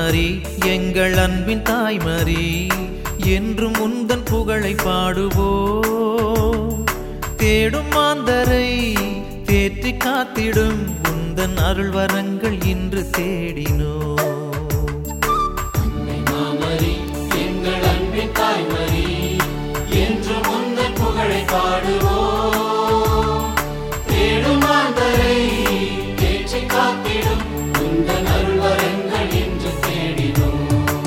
மாமரி எங்கள் அன்பின் தாய்மரி என்றும் உந்தன் புகழை பாடுவோம் தேடும் மாந்தரை தேற்றி காத்திடும் உந்தன் அருள் வரங்கள் இன்று தேடினோம் மாமரி எங்கள் அன்பின் தாய்மரி என்று முந்தன் புகழை பாடுவோம் தேடும் மாந்தரை தேற்றி காத்திடும் உந்தன் அருள்வரங்கள் என்று தேடினோம்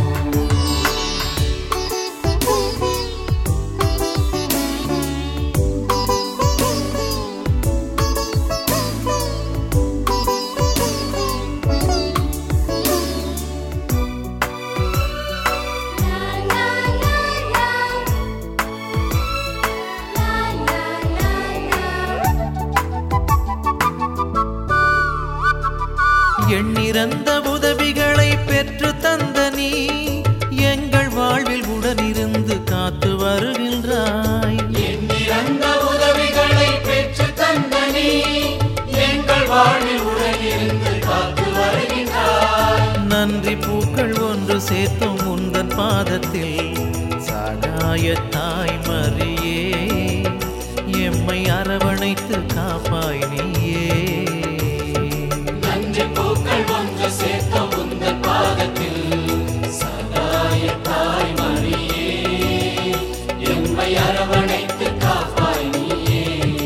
எண்ணிறந்த உதவிகளை பெற்று தந்த நீ எங்கள் வாழ்வில் உடனிருந்து காத்து வருகின்றாய் எண்ணிறந்த உதவிகளை பெற்று தந்த நீ எங்கள் வாழ்வில் உடனிருந்து காத்து வருகின்றாய் நன்றி பூக்கள் ஒன்று சேர்த்தோம் உந்தன் பாதத்தில் சகாய தாய்மரியே எம்மை அரவணைத்து காப்பாய் நீயே நன்றி பூக்கள் ஒன்று சேர்த்த உந்தன் பாதத்தில் சதாய தாய் மரியே எம்மை அரவணைத்து காப்பாய் நீயே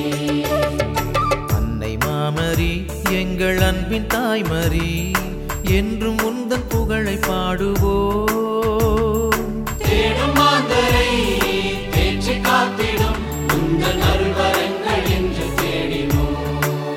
அன்னை மாமரி எங்கள் அன்பின் தாய்மரி என்றும் உந்தன் புகழை பாடுவோம் தேடும் மாந்தரை தேற்றி காத்திடும் உந்தன் அருள்வரங்கள் என்று தேடினோம்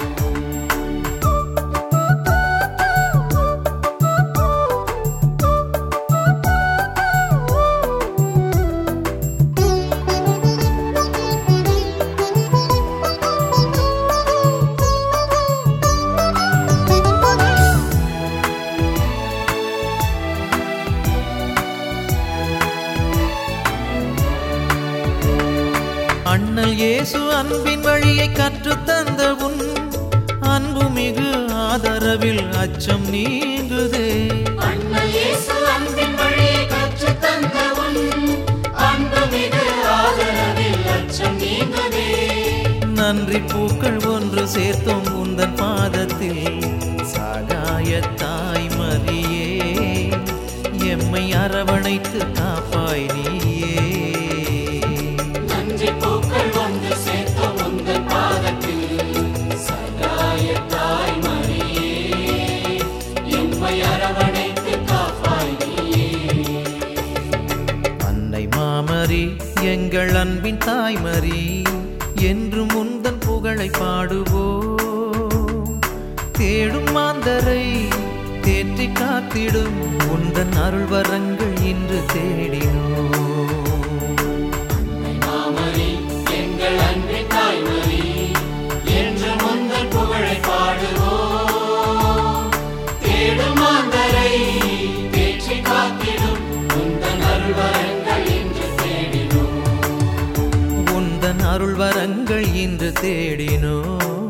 அண்ணல் இயேசு அன்பின் வழியை கற்றுத் தந்த உன் அன்புமிகு ஆதரவில் அச்சம் நீங்குதே அண்ணல் இயேசு அன்பின் வழியை கற்றுத் தந்த உன் அன்புமிகு ஆதரவில் அச்சம் நீங்குதே நன்றி பூக்கள் ஒன்று சேர்த்தோம் உந்தன் பாதத்தில் சகாய தாய்மரியே எம்மை அரவணைத்து காப்பாய் நீயே நன்றி பூக்கள் ஒன்று சேர்த்த உந்தன் பாதத்தில் சகாய தாய் மரியே எம்மை அரவணைத்து காப்பாய் நீயே அன்னை மாமரி எங்கள் அன்பின் தாய்மரி என்றும் உந்தன் புகழை பாடுவோம் தேடும் மாந்தரை தேற்றி காத்திடும் உந்தன் அருள் வரங்கள் இன்று தேடினோம் மாமரி எங்கள் அன்பின் தாய்மரி என்று முந்தன் புகழை பாடுவோம் தேடும் மாந்தரை தேற்றி காத்திடும் உந்தன் அருள்வரங்கள் என்று தேடினோம் உந்தன் அருள் வரங்கள் இன்று தேடினோம்